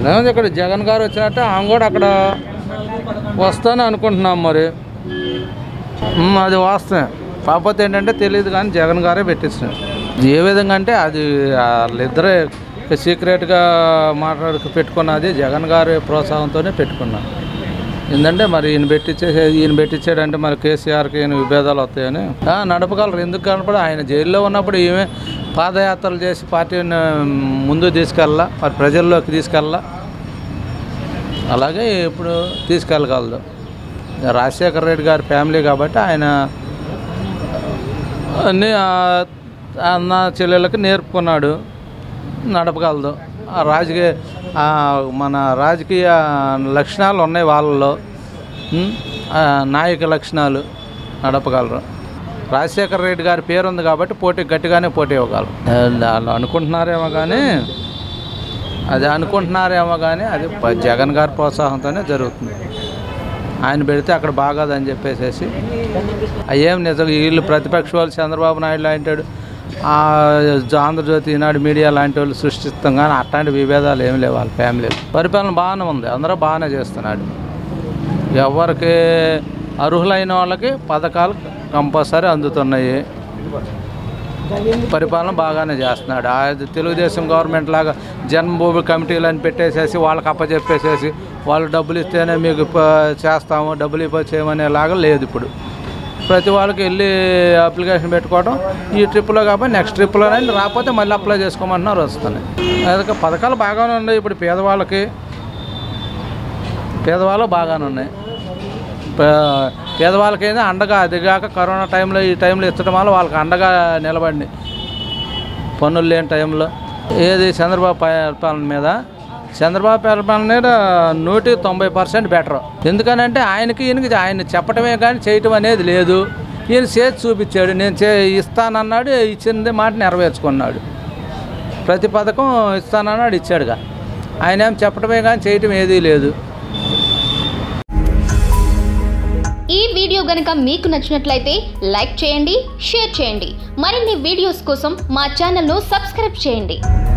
ఏముంది ఇక్కడ జగన్ గారు వచ్చినట్టు ఆమె కూడా అక్కడ వస్తాను అనుకుంటున్నాం మరి ఉమ్, అది వాస్తవమే కాకపోతే ఏంటంటే తెలియదు కానీ జగన్ గారే పెట్టించారు ఏ విధంగా అంటే అది వాళ్ళిద్దరే సీక్రెట్గా మాట్లాడుకు పెట్టుకున్నది జగన్ గారి ప్రోత్సాహంతోనే పెట్టుకున్నాను ఏంటంటే మరి ఈయన పెట్టించేసే ఈయన పెట్టించాడంటే మరి కేసీఆర్కి ఈయన విభేదాలు వస్తాయని ఆ, నడపగలరు ఎందుకు కనపడ ఆయన జైల్లో ఉన్నప్పుడు ఈమె పాదయాత్రలు చేసి పార్టీని ముందు తీసుకెళ్ళా మరి ప్రజల్లోకి తీసుకెళ్ళా అలాగే ఇప్పుడు తీసుకెళ్ళగలదు రాజశేఖర రెడ్డి గారి ఫ్యామిలీ కాబట్టి ఆయన అన్ని ఆ, అన్న చెల్లెళ్ళకి నేర్పుకున్నాడు నడపగలదు ఆ రాజకీయ ఆ, మన రాజకీయ లక్షణాలు ఉన్నాయి వాళ్ళలో ఉం? ఆ, నాయక లక్షణాలు నడపగలరు రాజశేఖర రెడ్డి గారి పేరు ఉంది కాబట్టి పోటీ గట్టిగానే పోటీ ఇవ్వగలరు ఆ, వాళ్ళు అనుకుంటున్నారేమో కానీ అది అనుకుంటున్నారేమో కానీ అది ప- జగన్ గారి ప్రోత్సాహంతోనే జరుగుతుంది ఆయన పెడితే అక్కడ బాగాదని చెప్పేసేసి అయ్యేం నిజం వీళ్ళు ప్రతిపక్ష వాళ్ళు చంద్రబాబు నాయుడు లాంటాడు ఆ ఆంధ్రజ్యోతి ఈనాడు మీడియా లాంటి వాళ్ళు సృష్టిస్తాం కానీ అట్లాంటి విభేదాలు ఏమి లేవు వాళ్ళ ఫ్యామిలీలో పరిపాలన బాగానే ఉంది అందరూ బాగానే చేస్తున్నాడు ఎవరికి అర్హులైన వాళ్ళకి పథకాలు కంపల్సరీ అందుతున్నాయి పరిపాలన బాగానే చేస్తున్నాడు ఆ తెలుగుదేశం గవర్నమెంట్ లాగా జన్మభూమి కమిటీలు అని పెట్టేసేసి వాళ్ళకి అప్పచెప్పేసేసి వాళ్ళు డబ్బులు ఇస్తేనే మీకు ప- చేస్తాము డబ్బులు ఇవ్వ చేయమనేలాగా లేదు ఇప్పుడు ప్రతి వాళ్ళకి వెళ్ళి అప్లికేషన్ పెట్టుకోవడం ఈ ట్రిప్లో కాబట్టి నెక్స్ట్ ట్రిప్లో రాకపోతే మళ్ళీ అప్లై చేసుకోమంటున్నారు వస్తున్నాయి అదే పథకాలు బాగానే ఉన్నాయి ఇప్పుడు పేదవాళ్ళకి పేదవాళ్ళు బాగానే ఉన్నాయి పే- పేదవాళ్ళకైనా అండగా అదిగాక కరోనా టైంలో ఈ టైంలో ఇచ్చడం వల్ల వాళ్ళకి అండగా నిలబడి పనులు లేని టైంలో ఏది చంద్రబాబు పరిపాలన మీద చంద్రబాబు పరిపాలన మీద నూటి తొంభై పర్సెంట్ బెటర్ ఎందుకనంటే ఆయనకి ఈయనకి ఆయన చెప్పటమే కానీ చేయటం అనేది లేదు ఈయన చేసి చూపించాడు నేను చే ఇస్తానన్నాడు ఇచ్చింది మాట నెరవేర్చుకున్నాడు ప్రతి పథకం ఇస్తానన్నాడు ఇచ్చాడుగా ఆయన ఏం చెప్పటమే కానీ చేయటం ఏదీ లేదు ఈ వీడియో గనుక మీకు నచ్చినట్లయితే లైక్ చేయండి షేర్ చేయండి మరిన్ని వీడియోస్ కోసం మా ఛానల్ను సబ్స్క్రైబ్ చేయండి